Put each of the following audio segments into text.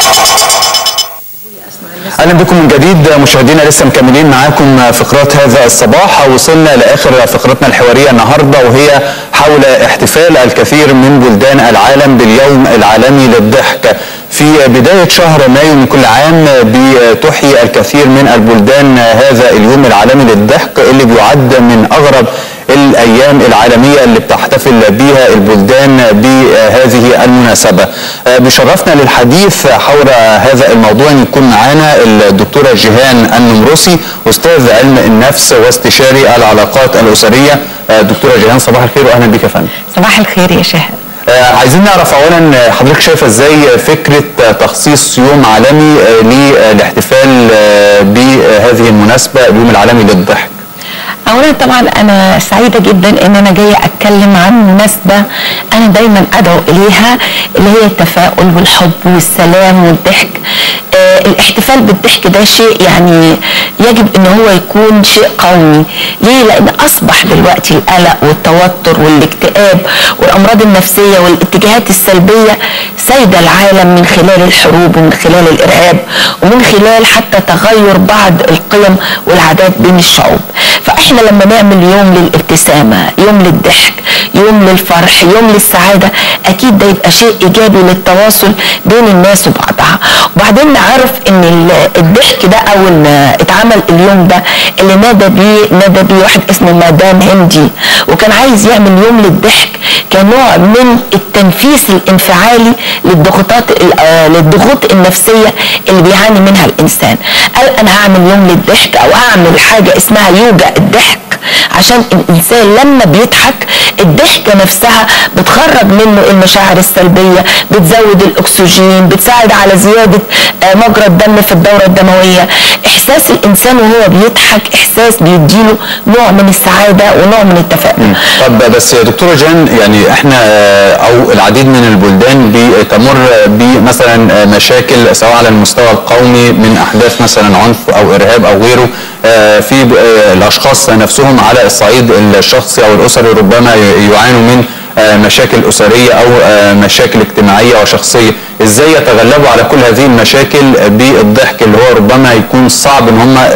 اهلا بكم من جديد مشاهدينا لسه مكملين معاكم فقرات هذا الصباح وصلنا لاخر فقرتنا الحواريه النهارده وهي حول احتفال الكثير من بلدان العالم باليوم العالمي للضحك في بداية شهر مايو من كل عام بتحيي الكثير من البلدان هذا اليوم العالمي للضحك اللي بيعد من أغرب الايام العالميه اللي بتحتفل بها البلدان بهذه المناسبه. بشرفنا للحديث حول هذا الموضوع ان يكون معانا الدكتوره جيهان النمرسي استاذ علم النفس واستشاري العلاقات الاسريه. دكتوره جيهان صباح الخير واهلا بك يا فندم. صباح الخير يا شهر. آه عايزين نعرف اولا حضرتك شايفه ازاي فكره تخصيص يوم عالمي للاحتفال بهذه المناسبه اليوم العالمي للضحك اولا طبعا انا سعيده جدا ان انا جايه اتكلم عن مناسبه انا دايما ادعو اليها اللي هي التفاؤل والحب والسلام والضحك آه الاحتفال بالضحك ده شيء يعني يجب ان هو يكون شيء قومي ليه لان اصبح دلوقتي القلق والتوتر والاكتئاب والامراض النفسيه والاتجاهات السلبيه سايده العالم من خلال الحروب ومن خلال الارهاب ومن خلال حتى تغير بعض القيم والعادات بين الشعوب فاحنا لما نعمل يوم للابتسامه يوم للضحك يوم للفرح يوم للسعاده اكيد ده يبقى شيء ايجابي للتواصل بين الناس وبعضها وبعدين نعرف ان الضحك ده او ان اتعمل اليوم ده اللي نادى بيه نادى بيه واحد اسمه مدام هندي وكان عايز يعمل يوم للضحك كنوع من التنفيس الانفعالي للضغوطات للضغوط النفسيه اللي بيعاني منها الانسان قال انا هعمل يوم للضحك او هعمل حاجه اسمها يوجا الضحك عشان الانسان لما بيضحك الضحكه نفسها بتخرج منه المشاعر السلبيه بتزود الاكسجين بتساعد على زياده مجرى الدم في الدوره الدمويه احساس الانسان وهو بيضحك احساس بيديله نوع من السعاده ونوع من التفاؤل طب بس يا دكتوره جان يعني احنا او العديد من البلدان بتمر بمثلا مشاكل سواء على المستوى القومي من احداث مثلا عنف او ارهاب او غيره في الاشخاص نفسهم على الصعيد الشخصي او الاسري ربما يعانوا من مشاكل اسريه او مشاكل اجتماعيه وشخصيه ازاي يتغلبوا على كل هذه المشاكل بالضحك اللي هو ربما يكون صعب ان هم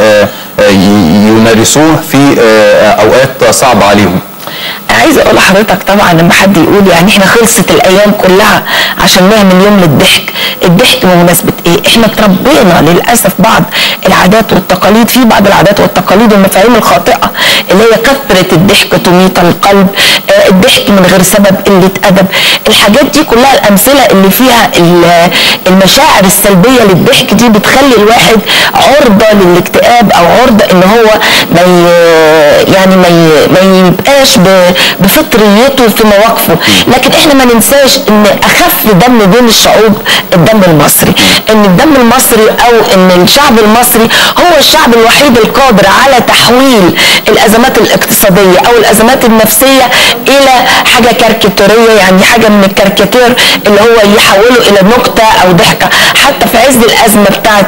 يمارسوه في اوقات صعبه عليهم عايزه اقول لحضرتك طبعا لما حد يقول يعني احنا خلصت الايام كلها عشان نعمل يوم للضحك الضحك بمناسبه ايه احنا اتربينا للاسف بعض العادات والتقاليد في بعض العادات والتقاليد والمفاهيم الخاطئه اللي هي كثره الضحك تميط القلب آه الضحك من غير سبب قله ادب الحاجات دي كلها الامثله اللي فيها المشاعر السلبيه للضحك دي بتخلي الواحد عرضه للاكتئاب او عرضه ان هو ما يعني ما ما يبقاش بفطريته في مواقفه لكن احنا ما ننساش ان اخف دم بين الشعوب الدم المصري ان الدم المصري او ان الشعب المصري هو الشعب الوحيد القادر على تحويل الازمات الاقتصاديه او الازمات النفسيه الى حاجه كاريكاتوريه يعني حاجه من الكاريكاتير اللي هو يحوله الى نكته او ضحكه حتى في عز الازمه بتاعه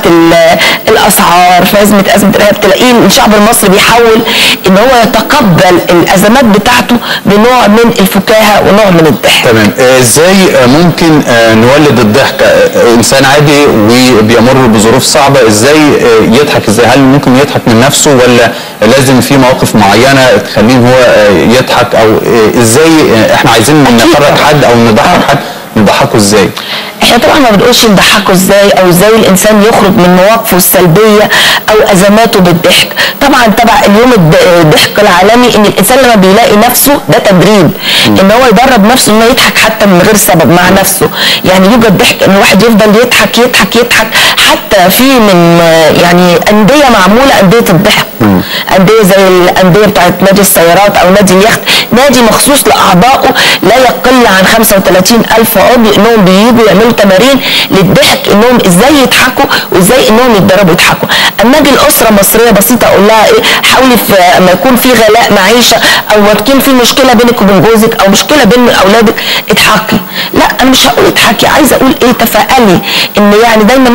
الاسعار في ازمه ازمه الارهاب تلاقيه الشعب المصري بيحاول ان هو يتقبل الازمات بتاعته بنوع من الفكاهه ونوع من الضحك تمام ازاي ممكن نولد الضحك انسان عادي وبيمر بظروف صعبه ازاي يضحك ازاي هل ممكن يضحك من نفسه ولا لازم في مواقف معينه تخليه هو يضحك او ازاي احنا عايزين نخرج حد او نضحك حد نضحكه ازاي احنا طبعا ما بنقولش نضحكه ازاي او ازاي الانسان يخرج من مواقفه السلبيه او ازماته بالضحك طبعا تبع اليوم الضحك العالمي ان الانسان لما بيلاقي نفسه ده تدريب ان هو يدرب نفسه انه يضحك حتى من غير سبب مع نفسه يعني يوجد ضحك ان الواحد يفضل يضحك يضحك يضحك حتى في من يعني انديه معموله انديه الضحك انديه زي الانديه بتاعت نادي السيارات او نادي اليخت نادي مخصوص لاعضائه لا يقل عن 35 الف عضو انهم بييجوا يعملوا تمارين للضحك انهم ازاي يضحكوا وازاي انهم يتدربوا يضحكوا اما اجي الاسره مصريه بسيطه اقول لها ايه حاولي في اما يكون في غلاء معيشه او تكون في مشكله بينك وبين جوزك او مشكله بين اولادك اضحكي لا انا مش هقول اضحكي عايزه اقول ايه تفائلي ان يعني دايما احنا بنقول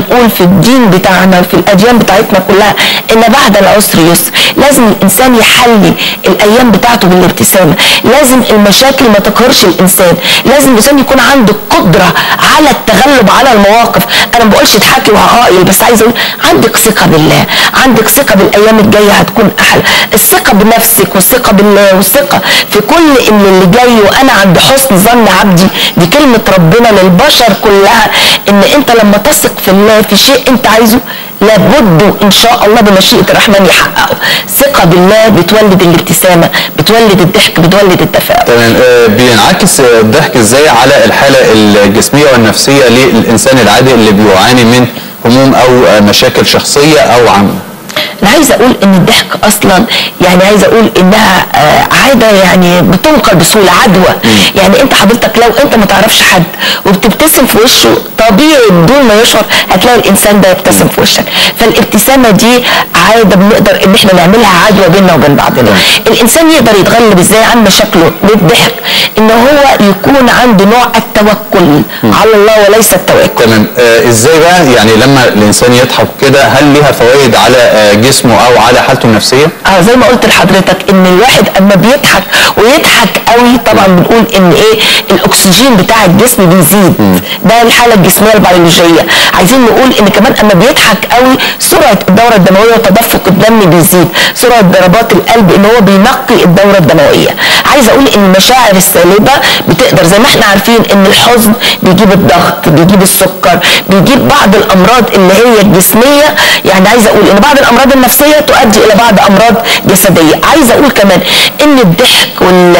بنقول في الدين بتاعنا وفي الاديان بتاعتنا كلها ان بعد العسر يسر لازم الانسان يحلي الايام بتاعته بالابتسامه لازم المشاكل ما تقهرش الانسان لازم الانسان يكون عنده قدره على التغلب على المواقف انا ما بقولش اضحكي وهقايل بس عايزه اقول عندك ثقه بالله عندك ثقه بالايام الجايه هتكون احلى الثقه بنفسك والثقه بالله والثقه في كل ان اللي جاي وانا عند حسن ظن عبدي دي كلمه ربنا للبشر كلها ان انت لما تثق في الله في شيء انت عايزه لابد ان شاء الله بمشيئه الرحمن يحققه ثقه بالله بتولد الابتسامه بتولد الضحك بتولد التفاؤل تمام آه، بينعكس الضحك ازاي على الحاله الجسميه والنفسيه للانسان العادي اللي بيعاني من هموم او آه، مشاكل شخصيه او عامه انا عايزه اقول ان الضحك اصلا يعني عايزه اقول انها آه، عاده يعني بتنقل بسهوله عدوى يعني انت حضرتك لو انت ما تعرفش حد وبتبتسم في وشه طبيعي بدون ما يشعر هتلاقي الانسان ده يبتسم في وشك فالابتسامه دي عاده بنقدر ان احنا نعملها عدوى بيننا وبين بعضنا الانسان يقدر يتغلب ازاي عن مشاكله بالضحك ان هو يكون عنده نوع التوكل على الله وليس التواكل تمام آه، ازاي بقى يعني لما الانسان يضحك كده هل ليها فوائد على آه، جسمه او على حالته النفسيه اه زي ما قلت لحضرتك ان الواحد اما بيضحك ويضحك قوي طبعا بنقول ان ايه الاكسجين بتاع الجسم بيزيد ده الحاله الجسميه البيولوجيه عايزين نقول ان كمان اما بيضحك قوي سرعه الدوره الدمويه وتدفق الدم بيزيد سرعه ضربات القلب ان هو بينقي الدوره الدمويه عايزه اقول ان المشاعر السالبه بتقدر زي ما احنا عارفين ان الحزن بيجيب الضغط بيجيب السكر بيجيب بعض الامراض اللي هي الجسميه يعني عايزه اقول ان بعض الامراض النفسيه تؤدي الى بعض امراض جسديه عايزه اقول كمان ان الضحك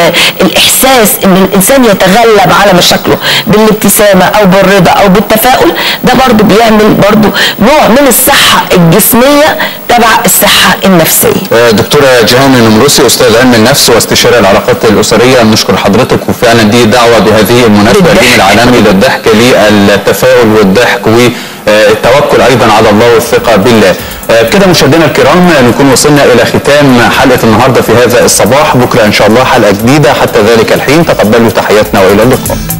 والاحساس ان الانسان يتغلب على مشاكله بالابتسامه او بالرضا او بالتفاؤل ده برضو بيعمل برضو نوع من الصحه الجسميه تبع الصحه النفسيه آه، دكتورة جيهان النمروسي أستاذ علم النفس واستشاري العلاقات الأسرية نشكر حضرتك وفعلا دي دعوة بهذه المناسبة للضحك. اليوم العالمي للضحك للتفاؤل والضحك والتوكل أيضا على الله والثقة بالله آه، بكده مشاهدينا الكرام نكون وصلنا إلى ختام حلقة النهاردة في هذا الصباح بكرة إن شاء الله حلقة جديدة حتى ذلك الحين تقبلوا تحياتنا وإلى اللقاء